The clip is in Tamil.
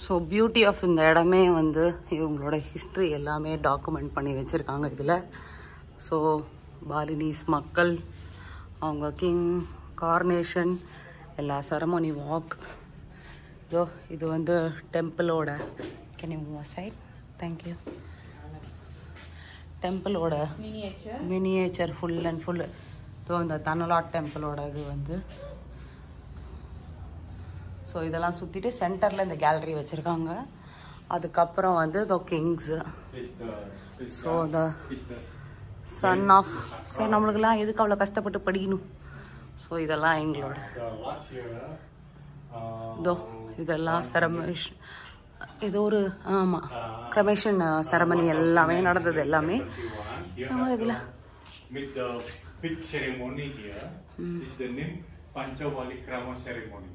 ஸோ பியூட்டி ஆஃப் இந்த இடமே வந்து இவங்களோட ஹிஸ்ட்ரி எல்லாமே டாக்குமெண்ட் பண்ணி வச்சுருக்காங்க இதில் ஸோ பாலினீஸ் மக்கள் அவங்க கிங் கார்னேஷன் எல்லா செரமோனி வாக் இதோ இது வந்து டெம்பிளோட can you move side thank you டெம்பிளோட மினியேச்சர் ஃபுல் அண்ட் ஃபுல் இதோ இந்த தனலாட் டெம்பிளோட இது வந்து ஸோ இதெல்லாம் சுற்றிட்டு சென்டரில் இந்த கேலரி வச்சுருக்காங்க அதுக்கப்புறம் வந்து இதோ kings It's the it's so the it's the son of so நம்மளுக்கெல்லாம் எதுக்கு அவ்வளோ கஷ்டப்பட்டு படிக்கணும் ஸோ இதெல்லாம் எங்களோட the last year. Uh, இதோ இதெல்லாம் செரமேஷன் இது ஒரு ஆமாம் க்ரமேஷன் செரமனி எல்லாமே நடந்தது எல்லாமே 71, here நம்ம have இதில் the- with the big ceremony here. This is the name Panchavali Krama ceremony.